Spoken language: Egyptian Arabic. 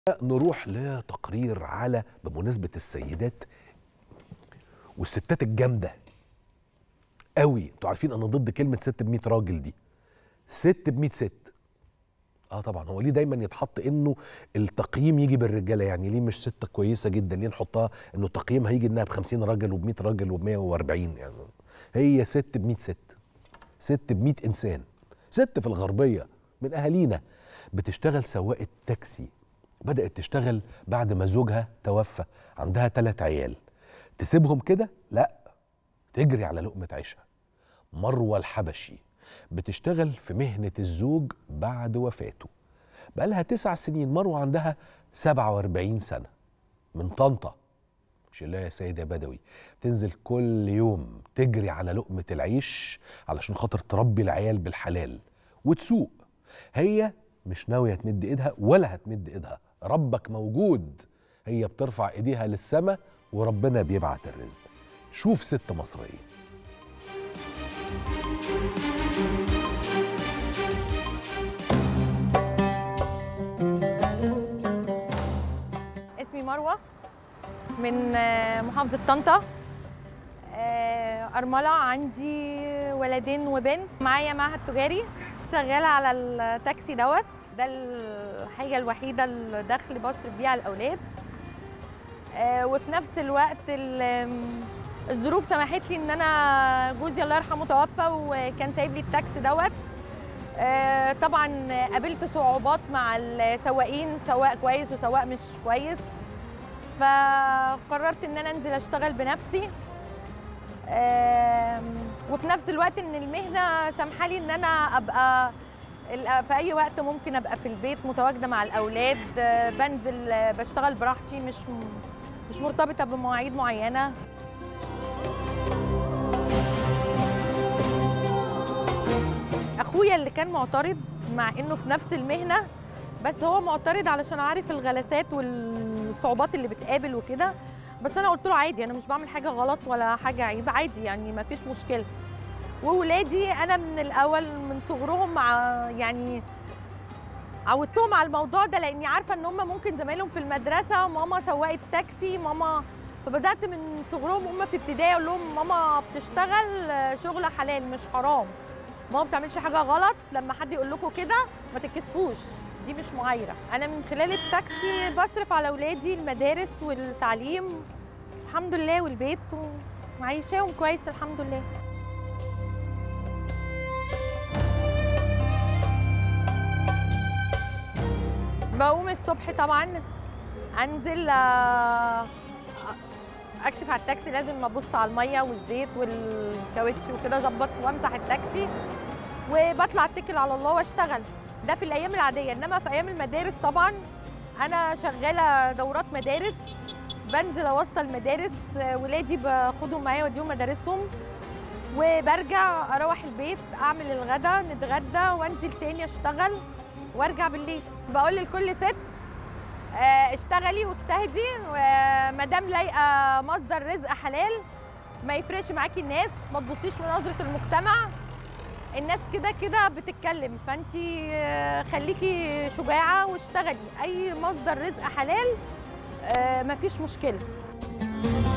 نروح لتقرير على بمناسبة السيدات والستات الجامدة قوي انتوا عارفين انا ضد كلمة ست ب 100 راجل دي ست ب 100 ست اه طبعا هو ليه دايما يتحط انه التقييم يجي بالرجاله يعني ليه مش ست كويسه جدا ليه نحطها انه التقييم هيجي انها ب 50 راجل وب 100 راجل وب 140 يعني هي ست ب 100 ست ست ب 100 انسان ست في الغربيه من اهالينا بتشتغل سواقه تاكسي بدات تشتغل بعد ما زوجها توفى عندها ثلاث عيال تسيبهم كده لا تجري على لقمه عيشها مروه الحبشي بتشتغل في مهنة الزوج بعد وفاته بقالها تسع سنين مروة عندها 47 سنة من طنطا مش الله يا سيد يا بدوي تنزل كل يوم تجري على لقمة العيش علشان خاطر تربي العيال بالحلال وتسوق هي مش ناوية تمد ايدها ولا هتمد ايدها ربك موجود هي بترفع ايديها للسماء وربنا بيبعت الرزق شوف ست مصريه اسمي مروة من آه، محافظة طنطا آه، أرملة عندي ولدين وبنت معايا معهد تجاري شغالة على التاكسي دوت ده الحاجة الوحيدة الدخل بصرف بيه على الأولاد آه، وفي نفس الوقت ال- الظروف سمحت لي ان انا جوزي الله يرحمه توفى وكان سايب لي التاكسي دوت آه، طبعا قابلت صعوبات مع السواقين سواق كويس وسواق مش كويس فقررت ان انا انزل اشتغل بنفسي آم، وفي نفس الوقت ان المهنه سامحه لي ان انا ابقى ال- في اي وقت ممكن ابقى في البيت متواجده مع الاولاد آه، بنزل آه، بشتغل براحتي مش مش مرتبطه بمواعيد معينه اخويا اللي كان معترض مع انه في نفس المهنه بس هو معترض علشان عارف الغلاسات والصعوبات اللي بتقابل وكده بس انا قلت له عادي انا مش بعمل حاجه غلط ولا حاجه عيب عادي يعني ما فيش مشكله وولادي انا من الاول من صغرهم مع يعني عودتهم على الموضوع ده لاني عارفه ان هم ممكن زمايلهم في المدرسه ماما سواقه تاكسي ماما فبدات من صغرهم هم في ابتدائي اقول لهم ماما بتشتغل شغل حلال مش حرام ماما ما بتعملش حاجه غلط لما حد يقول لكم كده ما تتكسفوش دي مش معايره انا من خلال التاكسي بصرف على اولادي المدارس والتعليم الحمد لله والبيت ومعيشاهم كويس الحمد لله بقوم الصبح طبعا انزل آه، اكشف على التاكسي لازم ابص على الميه والزيت والكاوتش وكده اظبط وامسح التاكسي وبطلع اتكل على الله واشتغل ده في الايام العاديه انما في ايام المدارس طبعا انا شغاله دورات مدارس بنزل اوصل مدارس آه، ولادي باخدهم معايا اوديهم مدارسهم وبرجع اروح البيت اعمل الغدا نتغدى وانزل تاني اشتغل وارجع بالليل بقول لكل ست آه، اشتغلي واجتهدي ومادام لاقيه مصدر رزق حلال ما يفرقش معاكي الناس ما تبصيش لنظره المجتمع الناس كده كده بتتكلم فانت خليكي شجاعه واشتغلي اي مصدر رزق حلال آه، مفيش مشكله